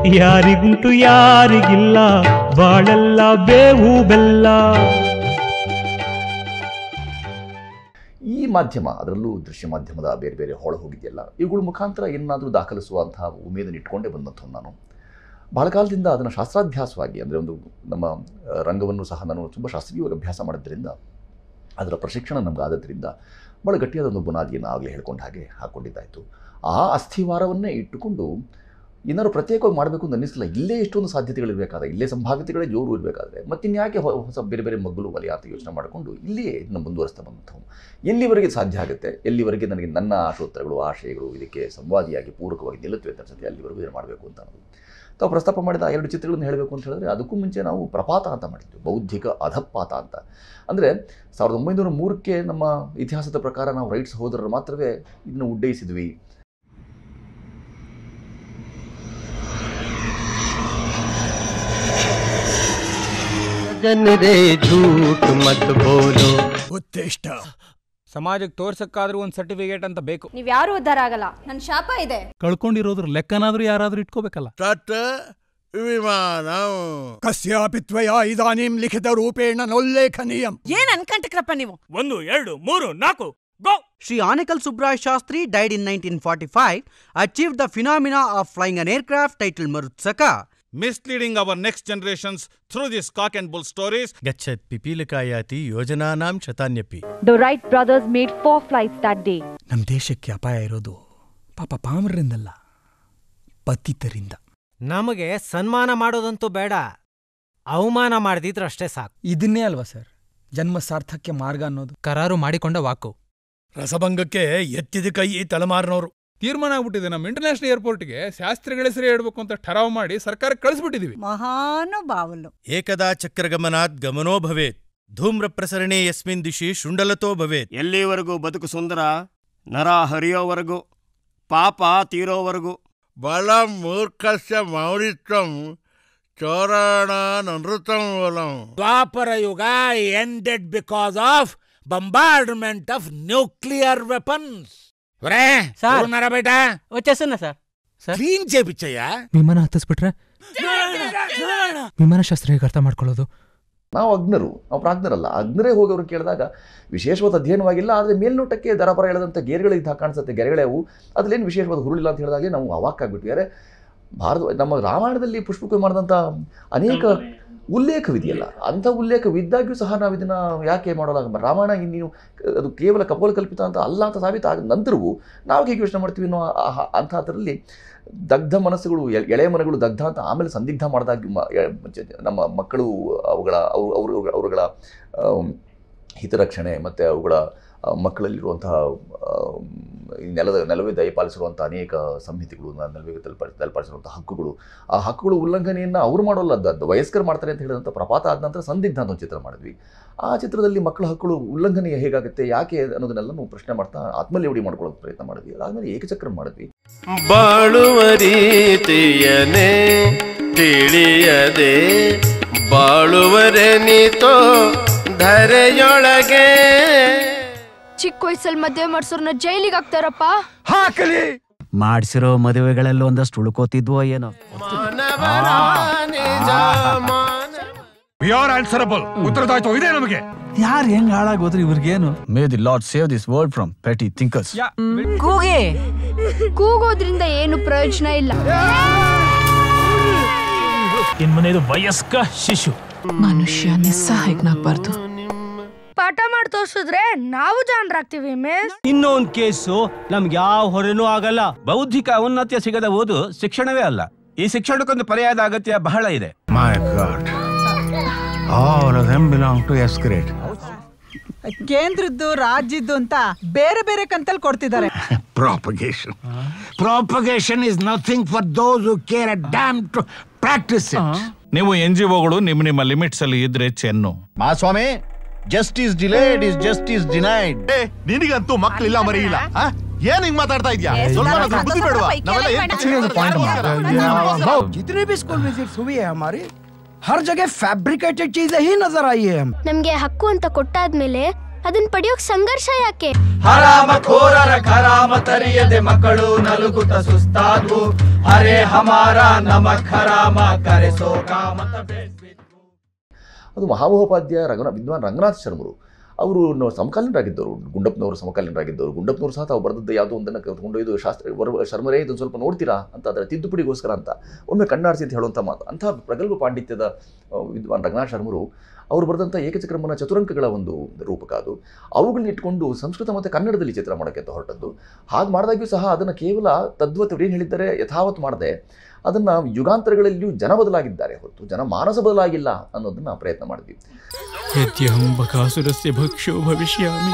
ಯಾರಿಗುಂಟು ಯಾರಿಗಿಲ್ಲ ಬಾಳೆಲ್ಲ ಬೇವು ಬೆಲ್ಲ ಈ ಮಾಧ್ಯಮ ಅದರಲ್ಲೂ ದೃಶ್ಯ ಮಾಧ್ಯಮದ ಬೇರೆ ಬೇರೆ ಹೊಳ ಹೋಗಿದೆಯಲ್ಲ ಇವುಗಳ ಮುಖಾಂತರ ಏನಾದರೂ ದಾಖಲಿಸುವಂತಹ ಉಮೇದನ್ನು ಇಟ್ಕೊಂಡೇ ಬಂದಂಥವ್ನು ನಾನು ಬಹಳ ಕಾಲದಿಂದ ಅದನ್ನು ಶಾಸ್ತ್ರಾಭ್ಯಾಸವಾಗಿ ಅಂದರೆ ಒಂದು ನಮ್ಮ ಆ, ರಂಗವನ್ನು ಸಹ ನಾನು ತುಂಬ ಶಾಸ್ತ್ರೀಯವಾಗಿ ಅಭ್ಯಾಸ ಮಾಡೋದ್ರಿಂದ ಅದರ ಪ್ರಶಿಕ್ಷಣ ನಮ್ಗೆ ಆದದ್ರಿಂದ ಭಾಳ ಗಟ್ಟಿಯಾದ ಒಂದು ಬುನಾದಿಯನ್ನು ಆಗಲೇ ಹೇಳ್ಕೊಂಡು ಹಾಗೆ ಹಾಕ್ಕೊಂಡಿದ್ದಾಯಿತು ಆ ಅಸ್ಥಿವಾರವನ್ನೇ ಇಟ್ಟುಕೊಂಡು ಏನಾದ್ರು ಪ್ರತ್ಯೇಕವಾಗಿ ಮಾಡಬೇಕು ಅಂತ ಅನ್ನಿಸಲಿಲ್ಲ ಇಲ್ಲೇ ಇಷ್ಟೊಂದು ಸಾಧ್ಯತೆಗಳಿರಬೇಕಾದ್ರೆ ಇಲ್ಲೇ ಸಂಭಾವ್ಯತೆಗಳೇ ಜೋರು ಇರಬೇಕಾದ್ರೆ ಮತ್ತಿನ್ಯಾಕೆ ಹೊ- ಹೊಸ ಬೇರೆ ಬೇರೆ ಮಗ್ಗಲು ವಲಯ ಅಂತ ಯೋಚನೆ ಮಾಡಿಕೊಂಡು ಇಲ್ಲಿಯೇ ಇದನ್ನು ಮುಂದುವರಿಸ್ತಾ ಬಂದಂಥವು ಎಲ್ಲಿವರೆಗೆ ಸಾಧ್ಯ ಆಗುತ್ತೆ ಎಲ್ಲಿವರೆಗೆ ನನಗೆ ನನ್ನ ಆಶೋತ್ತರಗಳು ಆಶಯಗಳು ಇದಕ್ಕೆ ಸಂವಾದಿಯಾಗಿ ಪೂರಕವಾಗಿ ನಿಲ್ಲುತ್ತವೆ ಅಂತ ಅನ್ಸುತ್ತೆ ಅಲ್ಲಿವರೆಗೂ ಇದನ್ನು ಮಾಡಬೇಕು ಅಂತ ಅನ್ನೋದು ತಾವು ಪ್ರಸ್ತಾಪ ಮಾಡಿದ ಆ ಎರಡು ಚಿತ್ರಗಳನ್ನು ಹೇಳಬೇಕು ಅಂತ ಹೇಳಿದ್ರೆ ಅದಕ್ಕೂ ಮುಂಚೆ ನಾವು ಪ್ರಪಾತ ಅಂತ ಮಾಡಿದ್ವಿ ಬೌದ್ಧಿಕ ಅಧಪಾತ ಅಂತ ಅಂದರೆ ಸಾವಿರದ ಒಂಬೈನೂರ ಮೂರಕ್ಕೆ ನಮ್ಮ ಇತಿಹಾಸದ ಪ್ರಕಾರ ನಾವು ರೈಟ್ಸ್ ಹೋದರೆ ಮಾತ್ರವೇ ಇದನ್ನು ಉಡ್ಡಯಿಸಿದ್ವಿ ಜನರೇ झूठ मत बोलो ಉತ್ತೇಷ್ಟ ಸಮಾಜಕ್ಕೆ ತೋರ್ಸಕ್ಕಾದ್ರೂ ಒಂದು ಸರ್ಟಿಫಿಕೇಟ್ ಅಂತ ಬೇಕು ನೀವ್ ಯಾರು ಉದ್ಧಾರ ಆಗಲ್ಲ ನನ್ ಶಾಪ ಇದೆ ಕಳ್ಕೊಂಡಿರೋದ್ರ ಲೆಕ್ಕನಾದ್ರೂ ಯಾರಾದ್ರೂ ಇಟ್ಕೋಬೇಕಲ್ಲ ತತ್ ವಿಮಾನ ಕಸ್ಯಾಪಿ ತ್ವಯಾ ಇದಾನಿಂ ಲಿಖಿತ ರೂಪೇಣ ನೋಲ್ಲೇಖನೀಯಂ ಏನ್ ಅನ್ಕಂಟಕ್ರಪ್ಪ ನೀವು ಒಂದು ಎರಡು ಮೂರು ನಾಲ್ಕು ಗೋ Sri Anekal Subraj Shastri died in 1945, achieved the phenomena of flying an aircraft titled Marutsaka. misleading our next generations through these cock and bull stories. ಗಚ್ಚತ್ ಪಿಪೀಲಿಕಾಯಾತಿ ಯೋಜನಾನಾಂ ಶತಾನ್ಯಪಿ The Wright brothers made four flights that day. ನಮ್ ದೇಶಕ್ಕೆ ಅಪಾಯ ಇರೋದು ಪಾಪ ಪಾಮರರಿಂದಲ್ಲ ಪತಿತರಿಂದ ನಮಗೆ ಸನ್ಮಾನ ಮಾಡೋದಂತೂ ಬೇಡ ಅವಮಾನ ಮಾಡ್ದಿದ್ರೆ ಅಷ್ಟೇ ಸಾಕು ಇದನ್ನೇ ಅಲ್ವಾ ಸರ್ ಜನ್ಮ ಸಾರ್ಥಕ್ಯ ಮಾರ್ಗ ಅನ್ನೋದು ಕರಾರು ಮಾಡಿಕೊಂಡ ವಾಕು ರಸಭಂಗಕ್ಕೆ ಎತ್ತಿದ ಕೈ ತಲೆಮಾರಿನವರು ತೀರ್ಮಾನ ಆಗ್ಬಿಟ್ಟಿದೆ ನಮ್ಮ ಇಂಟರ್ನ್ಯಾಷನಲ್ ಏರ್ಪೋರ್ಟ್ಗೆ ಶಾಸ್ತ್ರಿಗಳ ಹೆಸರೇ ಹೇಳ್ಬೇಕು ಅಂತ ಠರಾವ್ ಮಾಡಿ ಸರ್ಕಾರಕ್ಕೆ ಕಳಿಸ್ಬಿಟ್ಟಿದೀವಿ ಮಹಾನುಭಾವಲು ಏಕದಾ ಚಕ್ರಗಮನಾತ್ ಗಮನೋ ಭವೇತ್ ಧೂಮ್ರ ಪ್ರಸರಣೆ ಯಸ್ಮಿನ್ ದಿಶಿ ಶುಂಡಲತೋ ಭವೇತ್ ಎಲ್ಲಿವರೆಗೂ ಬದುಕು ಸುಂದರ ನರ ಹರಿಯೋವರೆಗೂ ಪಾಪ ತೀರೋವರೆಗೂ ಬಲ ಮೂರ್ಖಸ್ಯ ಮೌಳಿತ್ವಂ ಚೋರಾಣ ನೃತಂ ವಲಂ Dwapara Yuga ended because of bombardment of nuclear weapons Sir. ಬೇಟಾ వచ్చేస్తున్నా సార్ ಕ್ಲೀನ್ ಚೇ ಬಿಚ್ಚಯ್ಯ ವಿಮಾನ ಹತ್ತಿಸ್ಬಿಟ್ರೆ ವಿಮಾನ ಶಾಸ್ತ್ರ ಹೇಗೆ ಅರ್ಥ ಮಾಡ್ಕೊಳ್ಳೋದು ನಾವು ಅಗ್ನರು ನಾವು ಪ್ರಾಜ್ಞರಲ್ಲ ಅಗ್ನರೇ ಹೋಗಿ ಅವ್ರು ಕೇಳಿದಾಗ ವಿಶೇಷವಾದ ಅಧ್ಯಯನವಾಗಿಲ್ಲ ಆದರೆ ಮೇಲ್ನೋಟಕ್ಕೆ ದರಪರ ಎಳೆದಂಥ ಗೆರೆಗಳು ಇದ್ದ ಕಾಣಿಸುತ್ತೆ ಗೆರೆಗಳೇ ಅವು ಅದ್ರಲ್ಲೇನು ವಿಶೇಷವಾದ ಹುರುಳಿಲ್ಲ ಅಂತ ಹೇಳಿದಾಗೆ ನಾವು ಅವಾಕ್ಕಾಗ್ಬಿಟ್ವಿ ಯಾರೇ ಭಾರತ ನಮ್ಮ ರಾಮಾಯಣದಲ್ಲಿ ಪುಷ್ಪಕ ಮಾಡಿದಂಥ ಅನೇಕ ಉಲ್ಲೇಖವಿದೆಯಲ್ಲ ಅಂಥ ಉಲ್ಲೇಖವಿದ್ದಾಗ್ಯೂ ಸಹ ನಾವು ಇದನ್ನು ಯಾಕೆ ಮಾಡೋಲ್ಲ ರಾಮಾಯಣ ಇನ್ನೀನು ಅದು ಕೇವಲ ಕಪೋಲ ಕಲ್ಪಿತ ಅಂತ ಅಲ್ಲ ಅಂತ ಸಾಬೀತಾದ ನಂತರವೂ ನಾವು ಹೇಗೆ ಯೋಚನೆ ಮಾಡ್ತೀವಿ ಅನ್ನೋ ಆ- ಅಂಥ ಥರಲ್ಲಿ ದಗ್ಧ ಮನಸ್ಸುಗಳು ಎ- ಎಳೆಯ ಮನಗಳು ದಗ್ಧ ಅಂತ ಆಮೇಲೆ ಸಂದಿಗ್ಧ ಮಾಡಿದಾಗ ಮ- ಎ- ಜ- ನಮ್ಮ ಮಕ್ಕಳು ಅವುಗಳ ಅವ್ರ ಅವ್ರ ಅವರುಗಳ ಹಿತರಕ್ಷಣೆ ಮತ್ತು ಅವುಗಳ ಆ, ಮಕ್ಕಳಲ್ಲಿರುವಂತಹ ಆ, ಈ ನೆಲದ ನೆಲವೇ ದಯಪಾಲಿಸಿರುವಂಥ ಅನೇಕ ಸಂಹಿತೆಗಳು ನ- ನೆಲವಿಗೆ ತಲುಪ ತಲುಪಾಡಿಸಿರುವಂಥ ಹಕ್ಕುಗಳು ಆ ಹಕ್ಕುಗಳ ಉಲ್ಲಂಘನೆಯನ್ನು ಅವ್ರು ಮಾಡೋಲ್ಲ ಅದು- ಅದು ವಯಸ್ಕರು ಮಾಡ್ತಾರೆ ಅಂತ ಹೇಳಿದಂಥ ಪ್ರಪಾತ ಆದ ನಂತರ ಸಂದಿಗ್ಧ ಅಂತ ಒಂದು ಚಿತ್ರ ಮಾಡಿದ್ವಿ ಆ ಚಿತ್ರದಲ್ಲಿ ಮಕ್ಕಳ ಹಕ್ಕುಗಳು ಉಲ್ಲಂಘನೆ ಹೇಗಾಗುತ್ತೆ ಯಾಕೆ ಅನ್ನೋದನ್ನೆಲ್ಲ ನಾವು ಪ್ರಶ್ನೆ ಮಾಡ್ತಾ ಆತ್ಮಲೇವಡಿ ಮಾಡ್ಕೊಳ್ಳೋಕೆ ಪ್ರಯತ್ನ ಮಾಡಿದ್ವಿ ಅದಾದಮೇಲೆ ಏಕಚಕ್ರ ಮಾಡಿದ್ವಿ ಬಾಳುವ ರೀತಿಯನೇ ತಿಳಿಯದೆ ಬಾಳುವರೆನಿತೋ ಧರೆಯೊಳಗೆ ಚಿಕ್ಕ ವಯಸ್ಸಲ್ಲಿ ಮದ್ವೆ ಮಾಡ್ಸೋರ್ನ ಜೈಲಿಗೆ ಹಾಕ್ತಾರಪ್ಪ ಹಾಕಲಿ ಮಾಡಿಸಿರೋ ಮದುವೆಗಳೆಲ್ಲ ಒಂದಷ್ಟು ಉಳ್ಕೋತಿದ್ವೋ ಏನೋ ಮಾನವರ ನಿಜ ಮಾನವ ವಿ ಆರ್ ಆನ್ಸರಬಲ್ ಉತ್ತರದಾಯ್ತು ಇದೆ ನಮಗೆ ಯಾರು ಹೆಂಗ್ ಹಾಳಾಗೋದ್ರು ಇವ್ರಿಗೇನು may the lord save this world from petty thinkers ಕೂಗಿ ಕೂಗೋದ್ರಿಂದ ಏನು ಪ್ರಯೋಜನ ಇಲ್ಲ ಇನ್ ಮನೆಯದು ವಯಸ್ಕ ಶಿಶು ಮನುಷ್ಯ ನಿಸ್ಸಹಾಯಕನಾಗ್ಬಾರ್ದು ಪಾಠ ಮಾಡಿ ತೋರ್ಸಿದ್ರೆ ನಾವು ಜಾಣರಾಗ್ತೀವಿ ಮಿಸ್ ಇನ್ನೊಂದ್ ಕೇಸು ನಮ್ಗೆ ಯಾವ ಹೊರೆನೂ ಆಗಲ್ಲ ಬೌದ್ಧಿಕ ಔನ್ನತ್ಯ ಸಿಗದ ಓದು ಶಿಕ್ಷಣವೇ ಅಲ್ಲ ಈ ಶಿಕ್ಷಣಕ್ಕೊಂದು ಪರ್ಯಾಯದ ಅಗತ್ಯ ಬಹಳ ಇದೆ my god all of them belong to us great ಕೇಂದ್ರದ್ದು ರಾಜ್ಯದ್ದು ಅಂತ ಬೇರೆ ಬೇರೆ ಕಂತಲ್ಲಿ ಕೊಡ್ತಿದ್ದಾರೆ propagation. Propagation is nothing for those who care a damn to practice it. ನೀವು ಎನ್ ಜಿ ಒಗಳು ನಿಮ್ಮ ನಿಮ್ಮ ಲಿಮಿಟ್ಸ್ ಅಲ್ಲಿ ಇದ್ರೆ ಚೆನ್ನು ಮಹಾಸ್ವಾಮಿ justice delayed is justice denied ನಿನಗಂತೂ ಮಕ್ಕಳಿಲ್ಲ ಮರಿ ಇಲ್ಲ ಏನ್ ಹಿಂಗ್ ಮಾತಾಡ್ತಾ ಇದ್ಯಾ ಸ್ವಲ್ಪ ಬುದ್ಧಿ ಬೇಡವಾ ನಾವೆಲ್ಲ ಏನ್ जितने भी स्कूल विजिट्स हुई है हमारी हर जगह फैब्रिकेटेड चीजें ही नजर आई है हम ನಮ್ಗೆ ಹಕ್ಕು ಅಂತ ಕೊಟ್ಟಾದ್ಮೇಲೆ ಅದನ್ನ ಪಡೆಯೋಕ್ ಸಂಘರ್ಷ ಯಾಕೆ ಹರಾಮ ಖೋರರ ಖರಾಮ ತರಿಯದೆ ಮಕ್ಕಳು ನಲುಗುತ್ತ ಸುಸ್ತಾದ್ವು ಹರೇ ಹಮಾರ ನಮಕ್ ಹರಾಮ ಕರೆಸೋ ಕಾಮತ ಅದು ಮಹಾಮಹೋಪಾಧ್ಯಾಯ ರಂಗನಾಥ್ ವಿದ್ವಾನ್ ರಂಗನಾಥ್ ಶರ್ಮರು ಅವರು ನ- ಸಮಕಾಲೀನರಾಗಿದ್ದವರು ಗುಂಡಪ್ಪನವರು ಸಮಕಾಲೀನರಾಗಿದ್ದವರು ಗುಂಡಪ್ಪನವರು ಸಹ ತಾವು ಬರೆದದ್ದು ಯಾವುದೋ ಒಂದನ್ನು ಕೊಂಡೊಯ್ದು ಶಾಸ್ತ್ರ ವರ ಶರ್ಮರೇ ಇದನ್ನು ಸ್ವಲ್ಪ ನೋಡ್ತೀರಾ ಅಂತ ಅದರ ತಿದ್ದುಪಡಿಗೋಸ್ಕರ ಅಂತ ಒಮ್ಮೆ ಕಣ್ಣಾಡಿಸಿ ಅಂತ ಹೇಳುವಂಥ ಮಾತು ಅಂಥ ಪ್ರಗಲ್ಭ ಪಾಂಡಿತ್ಯದ ಆ, ವಿದ್ವಾನ್ ರಂಗನಾಥ್ ಶರ್ಮರು ಅವರು ಬರೆದಂಥ ಏಕಚಕ್ರಮನ ಚತುರಂಕಗಳ ಒಂದು ರೂಪಕ ಅದು ಅವುಗಳನ್ನ ಇಟ್ಕೊಂಡು ಸಂಸ್ಕೃತ ಮತ್ತು ಕನ್ನಡದಲ್ಲಿ ಚಿತ್ರ ಮಾಡೋಕ್ಕೆ ಅಂತ ಹೊರಟದ್ದು ಹಾಗೆ ಮಾಡಿದಾಗ್ಯೂ ಸಹ ಅದನ್ನು ಕೇವಲ ತದ್ವತ್ ಏನು ಹೇಳಿದ್ದಾರೆ ಯಥಾವತ್ ಮಾಡದೆ ಅದನ್ನು ಯುಗಾಂತರಗಳಲ್ಲಿಯೂ ಜನ ಬದಲಾಗಿದ್ದಾರೆ ಹೊರತು ಜನ ಮಾನಸ ಬದಲಾಗಿಲ್ಲ ಅನ್ನೋದನ್ನು ಪ್ರಯತ್ನ ಮಾಡಿದ್ವಿ ಯದ್ಯಹಂ ಬಕಾಸುರಸ್ಯ ಭಕ್ಷೋ ಭವಿಷ್ಯಾಮಿ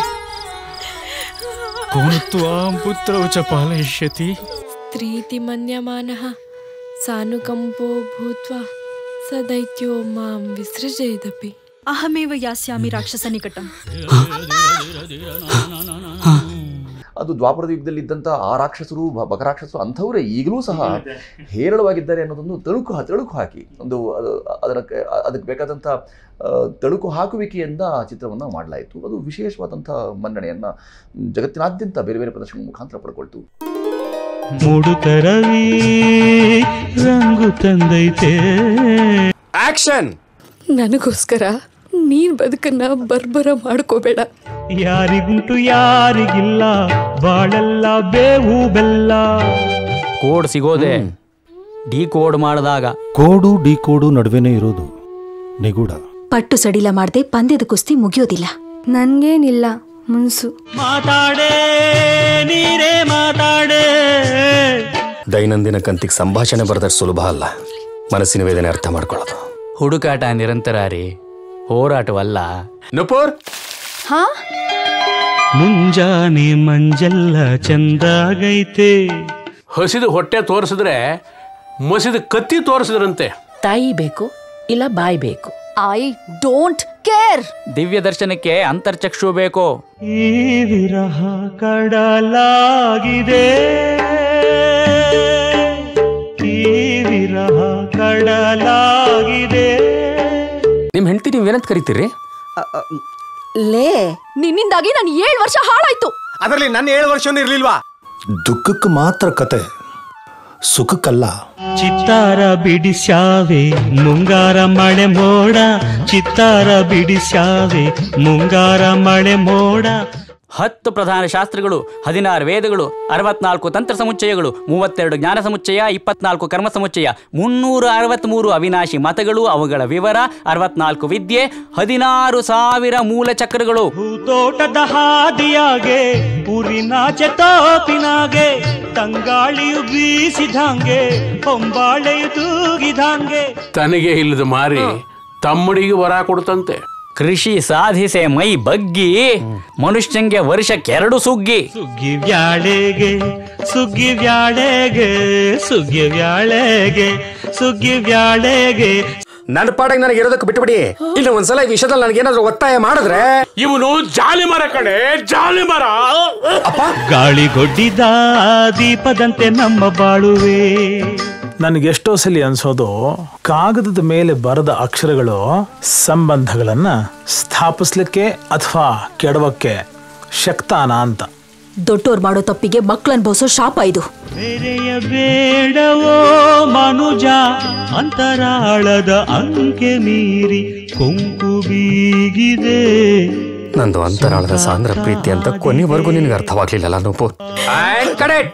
ಕೋನ ತ್ವಾಂ ಪುತ್ರೌ ಚ ಪಾಲಯಿಷ್ಯತಿ ಸ್ತ್ರೀತಿ ಮನ್ಯಮಾನಃ ಸಾನುಕಂಪೋ ಭೂತ್ವಾ ಸ ದೈತ್ಯೋ ಮಾಂ ವಿಸೃಜೇದಪಿ ಅಹಮೇವ ಯಾಸ್ಯಾಮಿ ರಾಕ್ಷಸ ನಿಕಟಂ ಅದು ದ್ವಾಪರದ ಯುಗದಲ್ಲಿದ್ದಂಥ ಆ ರಾಕ್ಷಸರು ಬ- ಬಕರಾಕ್ಷಸರು ಅಂಥವರೇ ಈಗಲೂ ಸಹ ಹೇರಳವಾಗಿದ್ದಾರೆ ಅನ್ನೋದೊಂದು ತಳುಕು ಹಾ- ತಳುಕು ಹಾಕಿ ಒಂದು ಅದು ಅದರ ಕ- ಅದಕ್ಕೆ ಬೇಕಾದಂಥ ಆ, ತಳುಕು ಹಾಕುವಿಕೆಯಿಂದ ಆ ಚಿತ್ರವನ್ನು ಮಾಡಲಾಯಿತು ಅದು ವಿಶೇಷವಾದಂಥ ಮನ್ನಣೆಯನ್ನು ಜಗತ್ತಿನಾದ್ಯಂತ ಬೇರೆ ಬೇರೆ ಪ್ರದರ್ಶನಗಳ ಮುಖಾಂತರ ಪಡ್ಕೊಳ್ತು ಮುಡುಕರವಿ ರಂಗು ತಂದೈತೆ ಆಕ್ಷನ್ ನನಗೋಸ್ಕರ ನೀನ್ ಬದುಕನ್ನ ಬರ್ಬರ ಮಾಡ್ಕೋಬೇಡ ಯಾರಿಗುಂಟು ಯಾರಿಗಿಲ್ಲ ಬಾಳೆಲ್ಲ ಬೇವು ಬೆಲ್ಲ ಕೋಡ್ ಸಿಗೋದೆ ಡಿ ಕೋಡ್ ಮಾಡಿದಾಗ ಕೋಡು ಡಿಕೋಡು ನಡುವೆನೇ ಇರೋದು ನಿಗೂಢ ಪಟ್ಟು ಸಡಿಲ ಮಾಡದೆ ಪಂದ್ಯದ ಕುಸ್ತಿ ಮುಗಿಯೋದಿಲ್ಲ ನನ್ಗೇನಿಲ್ಲ ಮುನ್ಸು ಮಾತಾಡೇ ನೀರೇ ಮಾತಾಡೇ ದೈನಂದಿನ ಕಂತಿಗೆ ಸಂಭಾಷಣೆ ಬರೆದ್ರೆ ಸುಲಭ ಅಲ್ಲ ಮನಸ್ಸಿನ ವೇದನೆ ಅರ್ಥ ಮಾಡ್ಕೊಳ್ಳೋದು ಹುಡುಕಾಟ ನಿರಂತರ ರೀ ಹೋರಾಟವಲ್ಲ ನುಪುರ್ ಹಾ ಮುಂಜಾನೆ ಮಂಜಲ್ಲ ಚಂದಾಗೈತೆ ಹಸಿದು ಹೊಟ್ಟೆ ತೋರಿಸಿದ್ರೆ ಮಸಿದ ಕತ್ತಿ ತೋರಿಸಿದ್ರಂತೆ ತಾಯಿ ಬೇಕು ಇಲ್ಲ ಬಾಯಿ ಬೇಕು ಐ ಡೋಂಟ್ ಕೇರ್ ದಿವ್ಯ ದರ್ಶನಕ್ಕೆ ಅಂತರ್ಚಕ್ಷು ಬೇಕು ಈ ವಿರಹ ಕಡಲಾಗಿದೆ ಈ ವಿರಹ ಕಡಲಾಗಿದೆ ನಿಮ್ ಹೆಂಡತಿ ನೀವೇನಂತ ಕರಿತೀರಿ ಲೇ ನಿನ್ನಿಂದಾಗಿ ನಾನು ಏಳು ವರ್ಷ ಹಾಳಾಯ್ತು ಅದರಲ್ಲಿ ನನ್ನ ಏಳು ವರ್ಷನೂ ಇರ್ಲಿಲ್ವಾ ದುಃಖಕ್ಕೆ ಮಾತ್ರ ಕತೆ ಸುಖಕ್ಕಲ್ಲ ಚಿತ್ತಾರ ಬಿಡಿಸ್ಯಾವೆ ಮುಂಗಾರ ಮಳೆ ಮೋಡ ಚಿತ್ತಾರ ಬಿಡಿಸ್ಯಾವೆ ಮುಂಗಾರ ಮಳೆ ಮೋಡ ಹತ್ತು ಪ್ರಧಾನ ಶಾಸ್ತ್ರಗಳು ಹದಿನಾರು ವೇದಗಳು ಅರವತ್ನಾಲ್ಕು ತಂತ್ರ ಸಮುಚ್ಚಯಗಳು ಮೂವತ್ತೆರಡು ಜ್ಞಾನ ಸಮುಚ್ಚಯ ಇಪ್ಪತ್ನಾಲ್ಕು ಕರ್ಮ ಸಮುಚ್ಚಯ ಮುನ್ನೂರ ಅರವತ್ಮೂರು ಅವಿನಾಶಿ ಮತಗಳು ಅವುಗಳ ವಿವರ ಅರವತ್ನಾಲ್ಕು ವಿದ್ಯೆ ಹದಿನಾರು ಸಾವಿರ ಮೂಲ ಚಕ್ರಗಳು ತೋಟದ ಹಾದಿಯಾಗೆ ಊರಿನಾಚೆ ತೋಪಿನಾಗೆ ತಂಗಾಳಿಯು ಬೀಸಿದಂಗೆ ಹೊಂಬಾಳೆಯು ತೂಗಿದಂಗೆ ತನಗೆ ಇಲ್ಲದ ಮಾರಿ ತಮ್ಮಡಿಗೆ ವರ ಕೊಡ್ತಂತೆ ಕೃಷಿ ಸಾಧಿಸೆ ಮೈ ಬಗ್ಗಿ ಮನುಷ್ಯಂಗೆ ವರ್ಷಕ್ಕೆರಡು ಸುಗ್ಗಿ ಸುಗ್ಗಿ ವ್ಯಾಳೆಗೆ ಸುಗ್ಗಿ ವ್ಯಾಳೆಗೆ ಸುಗ್ಗಿ ವ್ಯಾಳೆಗೆ ಸುಗ್ಗಿ ವ್ಯಾಳೆಗೆ ನನ್ನ ಪಾಡಕ್ಕೆ ನನಗೆ ಇರೋದಕ್ಕೆ ಬಿಟ್ಬಿಡಿ ಇಲ್ಲ ಒಂದ್ಸಲ ಈ ವಿಷಯದಲ್ಲಿ ನನಗೇನಾದ್ರೂ ಒತ್ತಾಯ ಮಾಡಿದ್ರೆ ಇವನು ಜಾಲಿ ಮರ ಕಡೆ ಜಾಲಿ ಮರ ಗಾಳಿಗೊಡ್ಡಿದ ದೀಪದಂತೆ ನಮ್ಮ ಬಾಳುವೆ ನನಗೆ ಎಷ್ಟೋ ಸಲ ಅನ್ಸೋದು ಕಾಗದದ ಮೇಲೆ ಬರೆದ ಅಕ್ಷರಗಳು ಸಂಬಂಧಗಳನ್ನ ಸ್ಥಾಪಿಸ್ಲಿಕ್ಕೆ ಅಥವಾ ಕೆಡವಕ್ಕೆ ಶಕ್ತಾನ ಅಂತ ದೊಡ್ಡೋರ್ ಮಾಡೋ ತಪ್ಪಿಗೆ ಮಕ್ಳನ್ ಬೋಸೋ ಶಾಪ ಇದು ಬೇರೆಯ ಬೇಡವೋ ಮನುಜ ಅಂತರಾಳದ ಅಂಕೆ ಮೀರಿ ಕೊಂಕು ಬೀಗಿದೆ ನಂದು ಅಂತರಾಳದ ಸಾಂದ್ರ ಪ್ರೀತಿ ಅಂತ ಕೊನೆವರೆಗೂ ನಿನಗೆ ಅರ್ಥವಾಗ್ಲಿಲ್ಲಲ್ಲ ನೂಪು ಕಡೆಟ್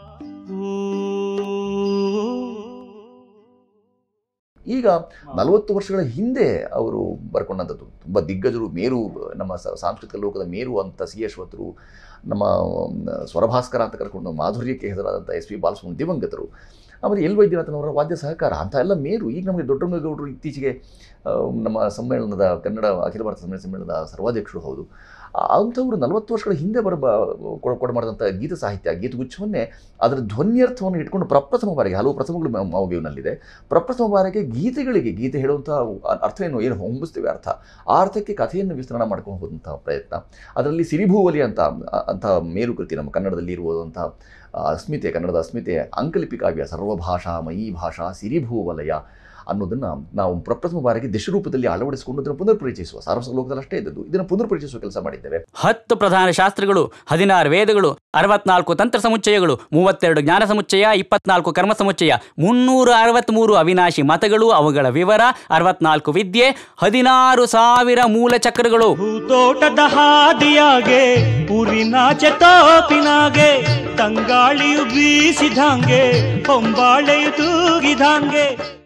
ಈಗ ನಲವತ್ತು ವರ್ಷಗಳ ಹಿಂದೆ ಅವರು ಬರ್ಕೊಂಡಂಥದ್ದು ತುಂಬ ದಿಗ್ಗಜರು ಮೇರು ನಮ್ಮ ಸ- ಸಾಂಸ್ಕೃತಿಕ ಲೋಕದ ಮೇರು ಅಂತ ಸಿ ಯಶವಂತರು ನಮ್ಮ ಮ್, ಸ್ವರಭಾಸ್ಕರ ಅಂತ ಕರ್ಕೊಂಡು ಮಾಧುರ್ಯಕ್ಕೆ ಹೆಸರಾದಂಥ ಎಸ್ ಪಿ ಬಾಲಸುಬ್ರಹ್ಮಣ್ಯ ದಿವಂಗತರು ಆಮೇಲೆ ಎಲ್ ವೈದ್ಯನಾಥನವರ ವಾದ್ಯ ಸಹಕಾರ ಅಂತ ಎಲ್ಲ ಮೇರು ಈಗ ನಮಗೆ ದೊಡ್ಡಮ್ಮಗೌಡರು ಇತ್ತೀಚೆಗೆ ಆ, ನಮ್ಮ ಸಮ್ಮೇಳನದ ಕನ್ನಡ ಅಖಿಲ ಭಾರತ ಸಮ್ಮೇಳನ ಸಮ್ಮೇಳನದ ಸರ್ವಾಧ್ಯಕ್ಷರು ಹೌದು ಆ- ಅಂಥವ್ರು ನಲವತ್ತು ವರ್ಷಗಳ ಹಿಂದೆ ಬರ ಕೊಡ ಕೊಡ ಮಾಡಿದಂಥ ಗೀತ ಸಾಹಿತ್ಯ ಗೀತಗುಚ್ಛವನ್ನೇ ಅದರ ಧ್ವನ್ಯರ್ಥವನ್ನು ಇಟ್ಕೊಂಡು ಪ್ರಪ್ರಥಮ ಬಾರಿಗೆ ಹಲವು ಪ್ರಥಮಗಳು ಮ- ಮೌವ್ಯೂನಲ್ಲಿದೆ ಪ್ರಪ್ರಥಮ ಬಾರಿಗೆ ಗೀತೆಗಳಿಗೆ ಗೀತೆ ಹೇಳುವಂಥ ಅರ್ಥ ಏನು ಏನು ಹೊಂಬಿಸ್ತೀವಿ ಅರ್ಥ ಆ ಅರ್ಥಕ್ಕೆ ಕಥೆಯನ್ನು ವಿಸ್ತರಣೆ ಮಾಡ್ಕೊಂಡು ಹೋದಂಥ ಪ್ರಯತ್ನ ಅದರಲ್ಲಿ ಸಿರಿಭೂವಲಿ ಅಂತ ಅಂತ ಮೇರು ಕೃತಿ ನಮ್ಮ ಕನ್ನಡದಲ್ಲಿ ಇರುವಂಥ ಅಸ್ಮಿತೆ ಕನ್ನಡದ ಅಸ್ಮಿತೆ ಅಂಕಲಿಪಿ ಕಾವ್ಯ ಸರ್ವಭಾಷಾ ಮಯೀ ಭಾಷಾ ಸಿರಿಭೂವಲಯ ಅನ್ನೋದನ್ನು ನಾವು ಪ್ರಪ್ರಥಮ ಬಾರಿಗೆ ದೇಶರೂಪದಲ್ಲಿ ಅಳವಡಿಸಿಕೊಂಡು ಅದನ್ನು ಪುನರ್ ಪರಿಚಯಿಸುವ ಸಾರಸ್ವತ ಲೋಕದಲ್ಲಿ ಅಷ್ಟೇ ಇದ್ದದ್ದು ಇದನ್ನು ಪುನರ್ ಪರಿಚಯಿಸುವ ಕೆಲಸ ಮಾಡಿದ್ದೇವೆ ಹತ್ತು ಪ್ರಧಾನ ಶಾಸ್ತ್ರಗಳು ಹದಿನಾರು ವೇದಗಳು ಅರವತ್ನಾಲ್ಕು ತಂತ್ರ ಸಮುಚ್ಚಯಗಳು ಮೂವತ್ತೆರಡು ಜ್ಞಾನ ಸಮುಚ್ಚಯ ಇಪ್ಪತ್ನಾಲ್ಕು ಕರ್ಮ ಸಮುಚ್ಚಯ ಮುನ್ನೂರ ಅರವತ್ಮೂರು ಅವಿನಾಶಿ ಮತಗಳು ಅವುಗಳ ವಿವರ ಅರವತ್ನಾಲ್ಕು ವಿದ್ಯೆ ಹದಿನಾರು ಸಾವಿರ ಮೂಲ ಚಕ್ರಗಳು ತೋಟದ ಹಾದಿಯಾಗೆ ಊರಿನಾಚೆ ತೋಪಿನಾಗೆ ತಂಗಾಳಿಯು ಬೀಸಿದಂಗೆ ಹೊಂಬಾಳೆಯು ತೂಗಿದಂಗೆ